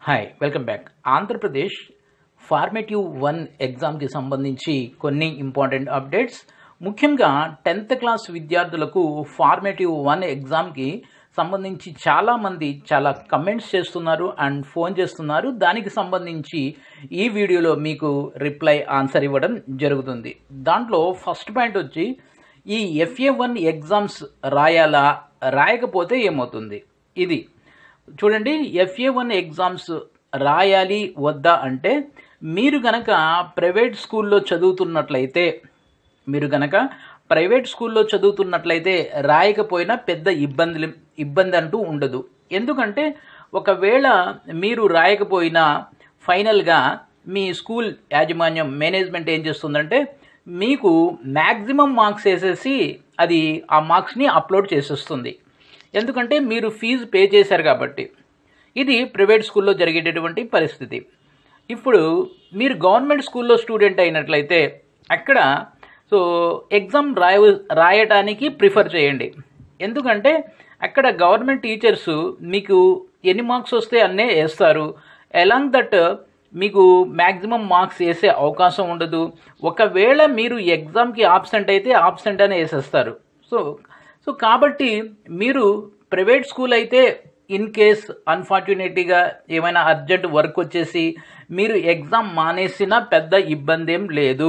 hi welcome back Andhra Pradesh formative one ఎగ్జామ్కి సంబంధించి కొన్ని ఇంపార్టెంట్ అప్డేట్స్ ముఖ్యంగా టెన్త్ క్లాస్ విద్యార్థులకు ఫార్మేటివ్ వన్ ఎగ్జామ్కి సంబంధించి చాలామంది చాలా కమెంట్స్ చేస్తున్నారు అండ్ ఫోన్ చేస్తున్నారు దానికి సంబంధించి ఈ వీడియోలో మీకు రిప్లై ఆన్సర్ ఇవ్వడం జరుగుతుంది దాంట్లో ఫస్ట్ పాయింట్ వచ్చి ఈ ఎఫ్ఏ వన్ ఎగ్జామ్స్ రాయాలా రాయకపోతే ఏమవుతుంది ఇది చూడండి ఎఫ్ఏ వన్ ఎగ్జామ్స్ రాయాలి వద్దా అంటే మీరు గనక ప్రైవేట్ స్కూల్లో చదువుతున్నట్లయితే మీరు గనక ప్రైవేట్ స్కూల్లో చదువుతున్నట్లయితే రాయకపోయినా పెద్ద ఇబ్బంది ఇబ్బంది అంటూ ఉండదు ఎందుకంటే ఒకవేళ మీరు రాయకపోయినా ఫైనల్గా మీ స్కూల్ యాజమాన్యం మేనేజ్మెంట్ ఏం చేస్తుందంటే మీకు మ్యాక్సిమం మార్క్స్ వేసేసి అది ఆ మార్క్స్ని అప్లోడ్ చేసేస్తుంది ఎందుకంటే మీరు ఫీజు పే చేశారు కాబట్టి ఇది ప్రైవేట్ స్కూల్లో జరిగేటటువంటి పరిస్థితి ఇప్పుడు మీరు గవర్నమెంట్ స్కూల్లో స్టూడెంట్ అయినట్లయితే అక్కడ సో ఎగ్జామ్ రాయ రాయటానికి ప్రిఫర్ చేయండి ఎందుకంటే అక్కడ గవర్నమెంట్ టీచర్స్ మీకు ఎన్ని మార్క్స్ వస్తే అన్నే వేస్తారు అలాంగ్ దట్ మీకు మ్యాక్సిమం మార్క్స్ వేసే అవకాశం ఉండదు ఒకవేళ మీరు ఎగ్జామ్కి ఆబ్సెంట్ అయితే ఆబ్సెంట్ అని వేసేస్తారు సో సో కాబట్టి మీరు ప్రైవేట్ స్కూల్ అయితే ఇన్ కేస్ అన్ఫార్చునేట్గా ఏమైనా అర్జెంట్ వర్క్ వచ్చేసి మీరు ఎగ్జామ్ మానేసిన పెద్ద ఇబ్బంది ఏం లేదు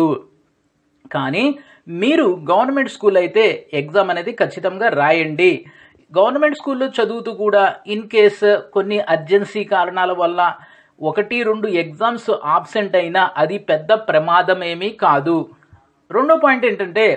కానీ మీరు గవర్నమెంట్ స్కూల్ అయితే ఎగ్జామ్ అనేది ఖచ్చితంగా రాయండి గవర్నమెంట్ స్కూల్లో చదువుతూ కూడా ఇన్ కేస్ కొన్ని అర్జెన్సీ కారణాల వల్ల ఒకటి రెండు ఎగ్జామ్స్ ఆబ్సెంట్ అయినా అది పెద్ద ప్రమాదం ఏమీ కాదు రెండో పాయింట్ ఏంటంటే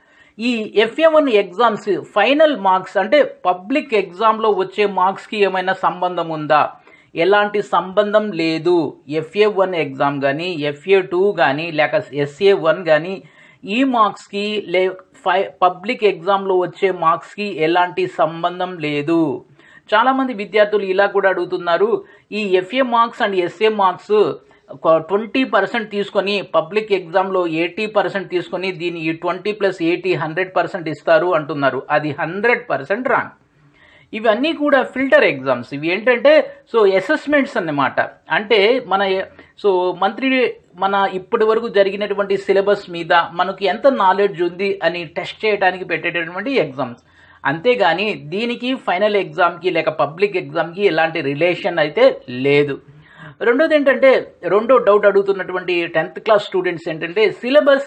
ఈ FA one exams final marks అంటే పబ్లిక్ ఎగ్జామ్లో వచ్చే మార్క్స్కి ఏమైనా సంబంధం ఉందా ఎలాంటి సంబంధం లేదు ఎఫ్ఏ వన్ ఎగ్జామ్ కానీ ఎఫ్ఏ టూ కానీ లేక ఎస్ఏ వన్ కానీ ఈ మార్క్స్కి లే ఫై పబ్లిక్ ఎగ్జామ్లో వచ్చే మార్క్స్కి ఎలాంటి సంబంధం లేదు చాలామంది విద్యార్థులు ఇలా కూడా అడుగుతున్నారు ఈ FA marks and SA marks ఒక ట్వంటీ పర్సెంట్ తీసుకొని పబ్లిక్ ఎగ్జామ్లో ఎయిటీ పర్సెంట్ తీసుకొని దీని ఈ twenty plus eighty hundred percent ఇస్తారు అంటున్నారు అది హండ్రెడ్ పర్సెంట్ రాంగ్ ఇవన్నీ కూడా ఫిల్టర్ ఎగ్జామ్స్ ఇవి ఏంటంటే సో అసెస్మెంట్స్ అన్నమాట అంటే మన సో మంత్రి మన ఇప్పటి వరకు జరిగినటువంటి సిలబస్ మీద మనకు ఎంత నాలెడ్జ్ ఉంది అని టెస్ట్ చేయడానికి పెట్టేటటువంటి ఎగ్జామ్స్ అంతేగాని దీనికి ఫైనల్ ఎగ్జామ్కి లేక పబ్లిక్ ఎగ్జామ్కి ఎలాంటి రిలేషన్ అయితే లేదు రెండోది ఏంటంటే రెండో డౌట్ అడుగుతున్నటువంటి టెన్త్ క్లాస్ స్టూడెంట్స్ ఏంటంటే సిలబస్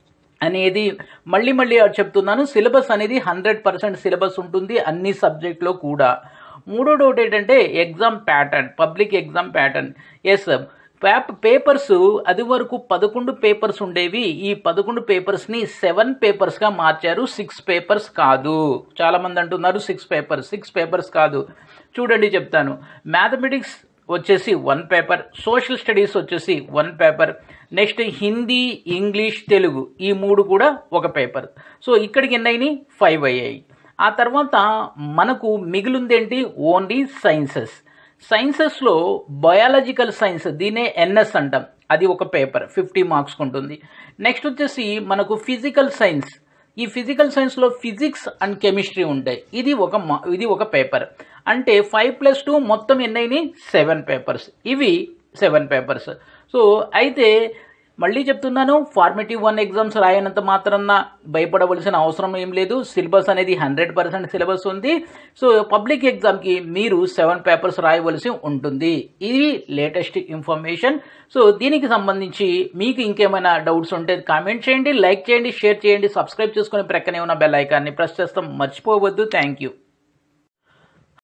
అనేది మళ్ళీ మళ్ళీ చెప్తున్నాను సిలబస్ అనేది హండ్రెడ్ పర్సెంట్ సిలబస్ ఉంటుంది అన్ని సబ్జెక్ట్లో కూడా మూడో డౌట్ ఏంటంటే exam pattern public exam pattern as పేప పేపర్స్ అది వరకు పదకొండు పేపర్స్ ఉండేవి ఈ పదకొండు పేపర్స్ని సెవెన్ పేపర్స్గా మార్చారు సిక్స్ పేపర్స్ కాదు చాలామంది అంటున్నారు సిక్స్ పేపర్స్ సిక్స్ పేపర్స్ కాదు చూడండి చెప్తాను మ్యాథమెటిక్స్ వచ్చేసి వన్ పేపర్ సోషల్ స్టడీస్ వచ్చేసి one paper next Hindi English Telugu ఈ మూడు కూడా ఒక పేపర్ సో ఇక్కడికి ఎన్నైనాయి ఫైవ్ అయ్యాయి ఆ తర్వాత మనకు మిగిలిందేంటి ఓన్లీ సైన్సెస్ సైన్సెస్లో బయాలజికల్ సైన్స్ దీనే ఎన్ఎస్ అంటాం అది ఒక పేపర్ ఫిఫ్టీ మార్క్స్ ఉంటుంది నెక్స్ట్ వచ్చేసి మనకు ఫిజికల్ సైన్స్ ఈ ఫిజికల్ సైన్స్లో ఫిజిక్స్ అండ్ కెమిస్ట్రీ ఉంటాయి ఇది ఒక ఇది ఒక పేపర్ అంటే ఫైవ్ ప్లస్ టూ మొత్తం ఎన్నైనాయి సెవెన్ పేపర్స్ ఇవి సెవెన్ పేపర్స్ సో అయితే మళ్ళీ చెప్తున్నాను ఫార్మేటివ్ వన్ ఎగ్జామ్స్ రాయనంత మాత్రాన భయపడవలసిన అవసరం ఏం లేదు సిలబస్ అనేది హండ్రెడ్ పర్సెంట్ సిలబస్ ఉంది సో పబ్లిక్ ఎగ్జామ్కి మీరు సెవెన్ పేపర్స్ రాయవలసి ఉంటుంది ఇది లేటెస్ట్ ఇన్ఫర్మేషన్ సో దీనికి సంబంధించి మీకు ఇంకేమైనా డౌట్స్ ఉంటే కామెంట్ చేయండి లైక్ చేయండి షేర్ చేయండి సబ్స్క్రైబ్ చేసుకుని ప్రక్కనే ఉన్న బెల్ ఐకాన్ని ప్రెస్ చేస్తాం మర్చిపోవద్దు థ్యాంక్ యూ